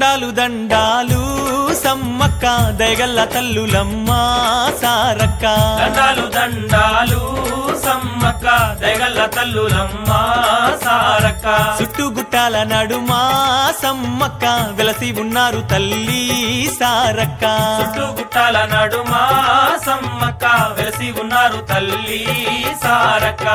దండాలు దండాలు సమ్మక్క దయగల్ల తల్లులమ్మ సారక్క దండాలు దండాలు సమ్మక్క దయగల్ల తల్లులమ్మ సారక్క చుట్టుగుట్టాల నడుమా సమ్మక్క వెలసి ఉన్నారు తల్లి సారక్క చుట్టూ గుట్టాల నడుమ సమ్మక్క వెలసి ఉన్నారు తల్లి సారక్క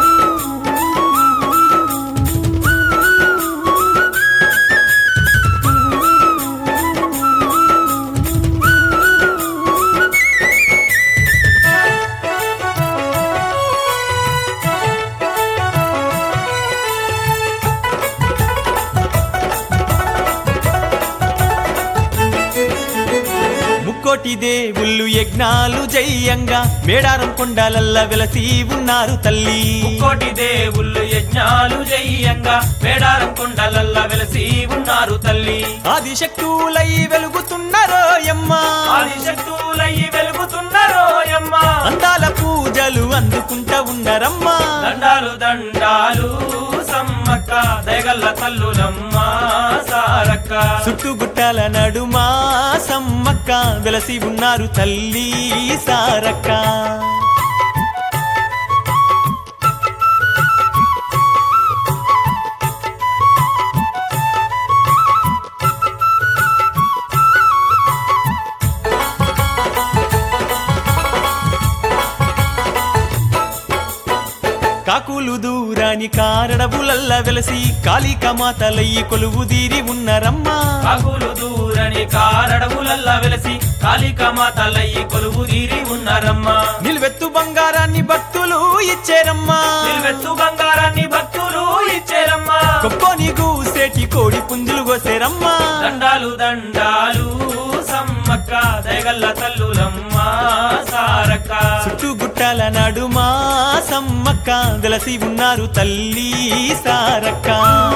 ముక్కోటి దేవుళ్ళు యజ్ఞాలు జయ్యంగా మేడారం కొండలల్ల వెలసి ఉన్నారు తల్లి కోటి దేవుళ్ళు యజ్ఞాలు జయ్యంగా మేడారం కొండలల్ల వెలసి ఉన్నారు తల్లి ఆదిశక్తులై వెలుగుతున్నారో యమ్మా ఆదిశక్తులయ్యి వెలుగుతున్నారోయమ్మ అందాల పూజలు అందుకుంటా ఉన్నరమ్మా దండాలు దండాలు సమ్మక్క దయగల్ల తల్లులమ్మ సారక్క చుట్టుగుట్టాల నడుమా సమ్మక్క వెలసి ఉన్నారు తల్లి సారక్క కాకులు దూరాని కారడబులల్ల వెలసి కాళిక మాతలయ్యి కొలువు దీరి ఉన్నరమ్మా కాకులు దూరని కారడవులల్లా వెలసి కాళిక మాతలయ్యి కొలువు తీరి ఉన్నారమ్మ నిలువెత్తు బంగారాన్ని భక్తులు ఇచ్చేరమ్మా నిల్వెత్తు బంగారాన్ని భక్తులు ఇచ్చేరమ్మా కొక్కోని గూసేటి కోడి పుంజులు కోసేరమ్మా దండాలు దండాలు సమ్మక్క దయగల్ల తల్లులమ్మ సారక్క చుట్టుగుట్టాల నడుమా సమ్మక్క వెలసి ఉన్నారు తల్లి సారక్క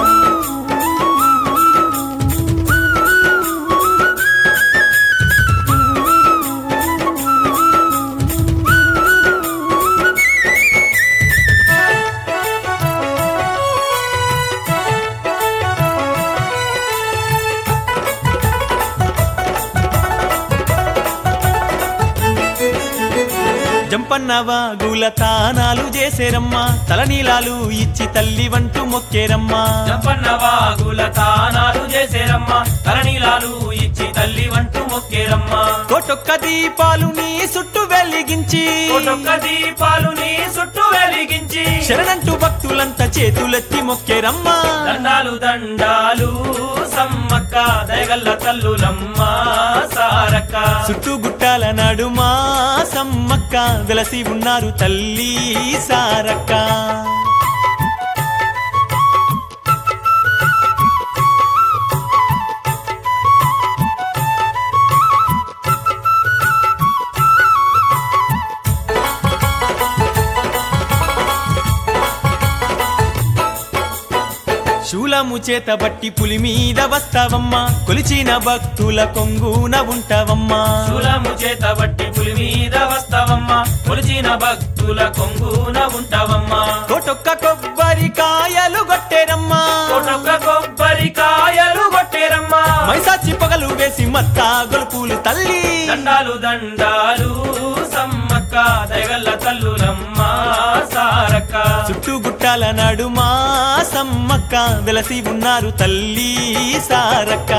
జంపన్నవా గుల తానాలు చేసేరమ్మా తలనీలాలు ఇచ్చి తల్లి వంటూ మొక్కేరమ్మా జంపన్న వాగుల తానాలు చేసేరమ్మ తలనీలాలు ఇచ్చి తల్లి వంటూ మొక్కేరమ్మ కోటొక్క దీపాలు నీ చుట్టూ వెలిగించి ఒక్కొక్క దీపాలు నీ చుట్టూ వెలిగించి శరణంటూ భక్తులంతా చేతులెత్తి మొక్కేరమ్మా దండాలు దండాలు సమ్మక్క దయగల్ల తల్లులమ్మ సారక్క చుట్టుగుట్టాల నడుమా సమ్మక్క వెలసి ఉన్నారు తల్లి సారక్క శూలము చేత బట్టి పులి మీద వస్తావమ్మా కొలిచిన భక్తుల కొంగున ఉంటావమ్మా శూలము చేత బట్టి పులి మీద వస్తావమ్మ కొలిచిన భక్తుల కొంగున ఉంటావమ్మా కోటొక్క కొబ్బరికాయలు కొట్టేరమ్మా ఒక్కొక్క కొబ్బరికాయలు కొట్టేరమ్మా మైసాచి పొగలు వేసి మత్తా గొలుపులు తల్లి దండాలు దండాలు సమ్మక్క దయగల్ల తల్లులమ్మ సారక్క చుట్టుగుట్టాల నడుమా సమ్మక్క వెలసి ఉన్నారు తల్లి సారక్క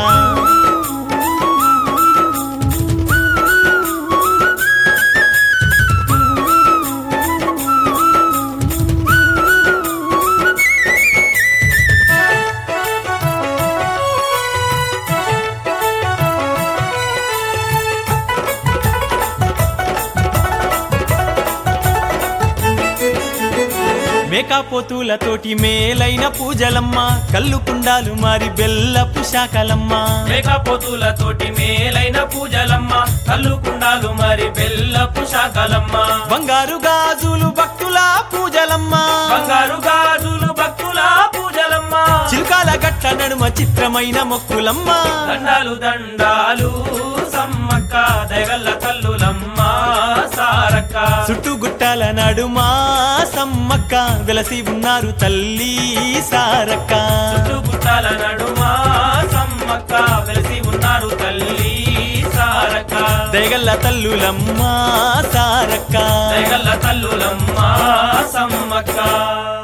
మేకాపోతులతోటి మేలైన పూజలమ్మ కళ్ళు కుండాలు మారి బెల్లపు శాఖలమ్మ మేకపోతులతోటి మేలైన పూజలమ్మ కల్లు కుండాలు మరి బెల్లపు శాఖలమ్మ బంగారు గాజులు భక్తుల పూజలమ్మ బంగారు గాజులు భక్తుల పూజలమ్మ చిలుకాల గట్ల నడుమ చిత్రమైన మొక్కులమ్మ దండాలు దండాలు సమ్మక్క దయగల్ల తల్లులమ్మ సారక్క చుట్టుగుట్టాల గుట్టాల నడుమా సమ్మక్క వెలసి ఉన్నారు తల్లి సారక్క చుట్టూ గుట్టాల నడుమా సమ్మక్క వెలిసి ఉన్నారు తల్లి సారక్క దయగల్ల తల్లులమ్మ సారక్క దయగల్ల తల్లులమ్మ సమ్మక్క